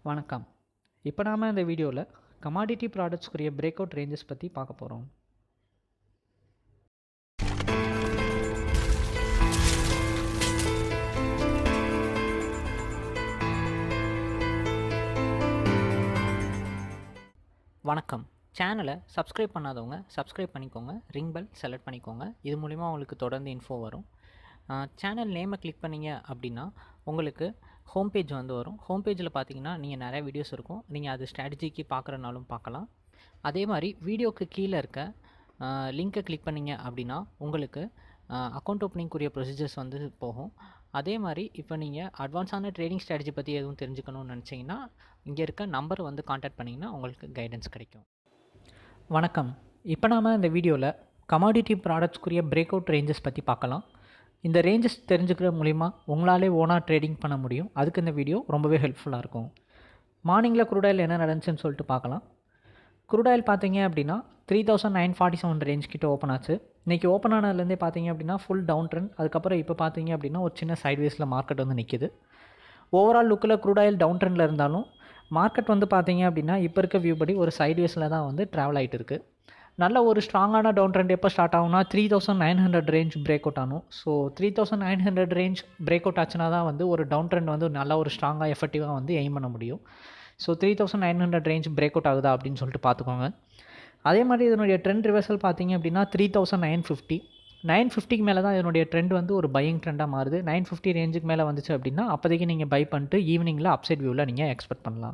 வணக்கம் இப்போ நாம் இந்த வீடியோவில் கமாடிட்டி ப்ராடக்ட்ஸ்க்குரிய பிரேக் அவுட் ரேஞ்சஸ் பற்றி பார்க்க போகிறோம் வணக்கம் சேனலை சப்ஸ்கிரைப் பண்ணாதவங்க சப்ஸ்கிரைப் பண்ணிக்கோங்க ரிங் பெல் செலக்ட் பண்ணிக்கோங்க இது மூலிமா உங்களுக்கு தொடர்ந்து இன்ஃபோ வரும் சேனல் நேமை கிளிக் பண்ணீங்க அப்படின்னா உங்களுக்கு ஹோம் பேஜ் வந்து வரும் ஹோம் பேஜில் பார்த்தீங்கன்னா நீங்கள் நிறைய வீடியோஸ் இருக்கும் நீங்கள் அது ஸ்ட்ராட்டஜிக்கு பார்க்குறனாலும் பார்க்கலாம் அதே மாதிரி வீடியோக்கு கீழே இருக்க லிங்க்கை கிளிக் பண்ணீங்க அப்படின்னா உங்களுக்கு அக்கௌண்ட் ஓப்பனிங்குரிய ப்ரொசீஜர்ஸ் வந்து போகும் அதே மாதிரி இப்போ நீங்கள் அட்வான்ஸான ட்ரேடிங் ஸ்ட்ராட்டஜி பற்றி எதுவும் தெரிஞ்சுக்கணும்னு நினச்சிங்கன்னா இங்கே இருக்க நம்பர் வந்து காண்டாக்ட் பண்ணிங்கன்னா உங்களுக்கு கைடன்ஸ் கிடைக்கும் வணக்கம் இப்போ நாம் இந்த வீடியோவில் கமாடிட்டி ப்ராடக்ட்ஸ்க்குரிய பிரேக் அவுட் ரேஞ்சஸ் பற்றி பார்க்கலாம் இந்த ரேஞ்சஸ் தெரிஞ்சுக்கிற மூலிமா உங்களாலே ஓனாக ட்ரேடிங் பண்ண முடியும் அதுக்கு இந்த வீடியோ ரொம்பவே ஹெல்ப்ஃபுல்லாக இருக்கும் மார்னிங்கில் குரூடாயில் என்ன நடந்துச்சுன்னு சொல்லிட்டு பார்க்கலாம் குரூடாயில் பார்த்தீங்க அப்படின்னா three thousand nine forty seven range கிட்ட ஓப்பன் ஆச்சு இன்றைக்கி ஓப்பன் ஆனதுலேருந்தே பார்த்தீங்க அப்படின்னா ஃபுல் டவுன் ட்ரெண்ட் அதுக்கப்புறம் இப்போ பார்த்தீங்க அப்படின்னா ஒரு சின்ன சைட்வேஸில் மார்க்கெட் வந்து நிற்கிது ஓவரால் லுக்கில் க்ரூடாயில் டவுன் ட்ரெண்டில் இருந்தாலும் மார்க்கெட் வந்து பார்த்தீங்க அப்படின்னா இப்போ இருக்க வியூ படி ஒரு சைட்வேஸில் தான் வந்து ட்ராவல் ஆகிட்டு இருக்குது நல்ல ஒரு ஸ்ட்ராங்கான டவுன் ட்ரெண்ட் எப்போ ஸ்டார்ட் ஆகும்னா three thousand nine hundred range break out ஆகும் so three thousand nine hundred range break out ஆச்சுன்னா தான் வந்து ஒரு டவுன் ட்ரெண்ட் வந்து நல்ல ஒரு ஸ்ட்ராங்காக எஃபெக்டிவாக வந்து எய்ம் பண்ண முடியும் so three thousand nine hundred range break out ஆகுதா அப்படின்னு சொல்லிட்டு பார்த்துக்கோங்க அதே மாதிரி இதனுடைய ட்ரெண்ட் ரிவர்சல் பார்த்தீங்க அப்படின்னா three thousand nine fifty nine ஃபிஃப்டிக்கு மேலே தான் இதனுடைய ட்ரெண்ட் வந்து ஒரு பையிங் ட்ரெண்டாக மாறுது நைன் ஃபிஃப்டி ரேஞ்சுக்கு மேலே வந்துச்சு அப்படின்னா அப்போதைக்கு நீங்கள் பை பண்ணிட்டு ஈவினிங்கில் அப்சைட் வியூவில் நீங்கள் எக்ஸ்பெக்ட் பண்ணலாம்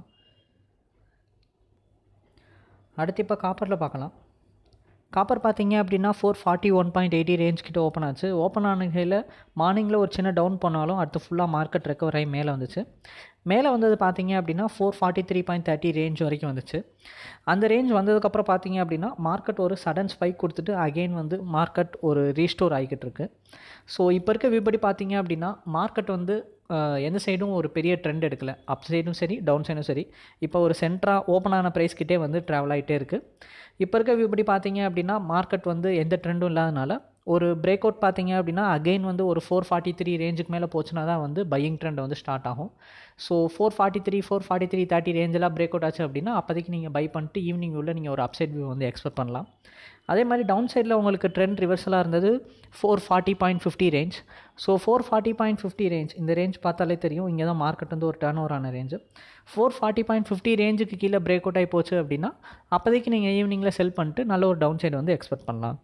அடுத்து இப்போ காப்பரில் பார்க்கலாம் காப்பர் பார்த்தீங்க அப்படின்னா four forty one point eighty range கிட்ட ஓப்பன் ஆச்சு ஓப்பன் ஆனகையில் மார்னிங்கில் ஒரு சின்ன டவுன் பண்ணாலும் அடுத்து ஃபுல்லாக மார்க்கெட் ரெக்கவர் ஆகி மேலே வந்துச்சு மேலே வந்தது பார்த்தீங்க அப்படின்னா four forty three point thirty range வரைக்கும் வந்துச்சு அந்த ரேஞ்ச் வந்ததுக்கப்புறம் பார்த்தீங்க அப்படின்னா மார்க்கெட் ஒரு சடன் ஸ்பைக் கொடுத்துட்டு அகெயின் வந்து மார்க்கெட் ஒரு ரீஸ்டோர் ஆகிக்கிட்டு இருக்கு ஸோ இப்போ இருக்க விபடி பார்த்தீங்க அப்படின்னா மார்க்கெட் வந்து எந்த சைடும் ஒரு பெரிய ட்ரெண்ட் எடுக்கலை அப் சைடும் சரி டவுன் சைடும் சரி இப்போ ஒரு சென்ட்ராக ஓப்பன் ஆன ப்ரைஸ்கிட்டே வந்து ட்ராவல் ஆகிட்டே இருக்குது இப்போ இருக்க விபடி பார்த்தீங்க அப்படின்னா மார்க்கெட் வந்து எந்த ட்ரெண்டும் இல்லாதனால ஒரு பிரேக் அவுட் பார்த்தீங்க அப்படின்னா அகெயின் வந்து ஒரு ஃபோர் ஃபார்ட்டி த்ரீ ரேஞ்சுக்கு மேலே போச்சுன்னா தான் வந்து பையிங் ட்ரெண்ட் வந்து ஸ்டார்ட் ஆகும் so four forty three four forty three thirty ரேஞ்செலாம் பிரேக் அவுட் ஆச்சு அப்படின்னா அப்போதைக்கு நீங்கள் பை பண்ணிட்டு ஈவினிங் உள்ள நீங்கள் ஒரு அப்சைட் வியூ வந்து எக்ஸ்பெக்ட் பண்ணலாம் அதே மாதிரி டவுன் சைடில் உங்களுக்கு ட்ரெண்ட் ரிவர்சலாக இருந்தது four forty point fifty range so four forty point fifty range இந்த ரேஞ்ச் பார்த்தாலே தெரியும் இங்கே தான் மார்க்கெட் வந்து ஒரு டர்ன் ஓவர் ஆன range four forty point fifty ரேஞ்சுக்கு கீழே பிரேக் அவுட் ஆகி போச்சு அப்படின்னா அப்போதைக்கு நீங்கள் ஈவினிங்கில் செல் பண்ணிட்டு நல்ல ஒரு டவுன் சைடு வந்து எக்ஸ்பெக்ட் பண்ணலாம்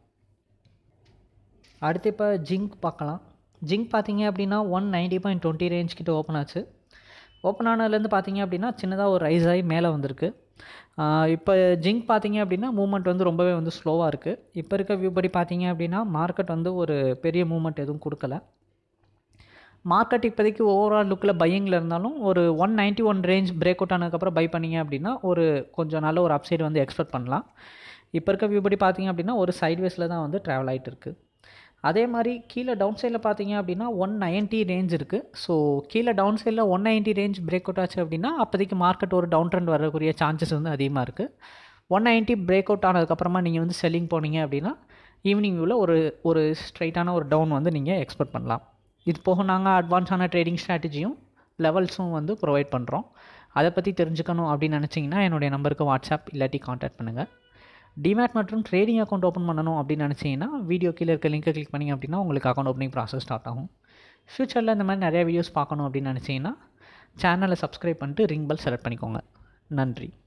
அடுத்து இப்போ ஜிங்க் பார்க்கலாம் ஜிங்க் பார்த்தீங்க அப்படின்னா one ninety point twenty range கிட்ட ஓப்பன் ஆச்சு ஓப்பன் ஆனதுலேருந்து பார்த்தீங்க அப்படின்னா சின்னதாக ஒரு ரைஸ் ஆகி மேலே வந்திருக்கு இப்போ ஜிங்க் பார்த்தீங்க அப்படின்னா மூவ்மெண்ட் வந்து ரொம்பவே வந்து ஸ்லோவாக இருக்குது இப்போ இருக்க வியூ படி பார்த்தீங்க அப்படின்னா மார்க்கெட் வந்து ஒரு பெரிய மூவ்மெண்ட் எதுவும் கொடுக்கல மார்க்கெட் இப்போதைக்கு ஓவரால் லுக்கில் பையிங்கில் இருந்தாலும் ஒரு one ninety one range break out ஆனதுக்கப்புறம் பை பண்ணிங்க அப்படின்னா ஒரு கொஞ்சம் நல்ல ஒரு அப்சைடு வந்து எக்ஸ்பெக்ட் பண்ணலாம் இப்போ இருக்க வியூ படி பார்த்தீங்க அப்படின்னா ஒரு சைட்வேஸில் தான் வந்து ட்ராவல் ஆகிட்டு இருக்குது அதே மாதிரி கீழே டவுன் சைடில் பார்த்தீங்க அப்படின்னா ஒன் நைன்ட்டி ரேஞ்ச் இருக்குது ஸோ கீழே டவுன் சைடில் one ninety range break out ஆச்சு அப்படின்னா அப்போதைக்கு மார்க்கெட் ஒரு டவுன் ட்ரெண்ட் வரக்கூடிய சான்சஸ் வந்து அதிகமாக இருக்குது ஒன் நைன்ட்டி பிரேக் அவுட் ஆனதுக்கப்புறமா நீங்கள் வந்து செல்லிங் போனீங்க அப்படின்னா ஈவினிங் வியூவில் ஒரு ஒரு ஸ்ட்ரைட்டான ஒரு டவுன் வந்து நீங்கள் எக்ஸ்பெக்ட் பண்ணலாம் இது போக நாங்கள் அட்வான்ஸான ட்ரேடிங் ஸ்ட்ராட்டஜியும் லெவல்ஸும் வந்து ப்ரொவைட் பண்ணுறோம் அதை பற்றி தெரிஞ்சுக்கணும் அப்படின்னு நினச்சிங்கன்னா என்னுடைய நம்பருக்கு வாட்ஸ்அப் இல்லாட்டி காண்டாக்ட் பண்ணுங்கள் டிமேட் மற்றும் ட்ரேடிங் அக்கௌண்ட் ஓப்பன் பண்ணணும் அப்படின்னு நினச்சிங்கன்னா வீடியோ கீழே இருக்க லிங்க்கை கிளிக் பண்ணிங்க அப்படின்னா உங்களுக்கு அக்கௌண்ட் ஓப்பனிங் ப்ராசஸ் ஸ்டார்ட் ஆகும் ஃப்யூச்சரில் இந்த மாதிரி நிறையா வீடியோஸ் பார்க்கணும் அப்படின்னு நினச்சிங்கன்னா சேனலை சப்ஸ்கிரைப் பண்ணிட்டு ரிங் பெல் செலக்ட் பண்ணிக்கோங்க நன்றி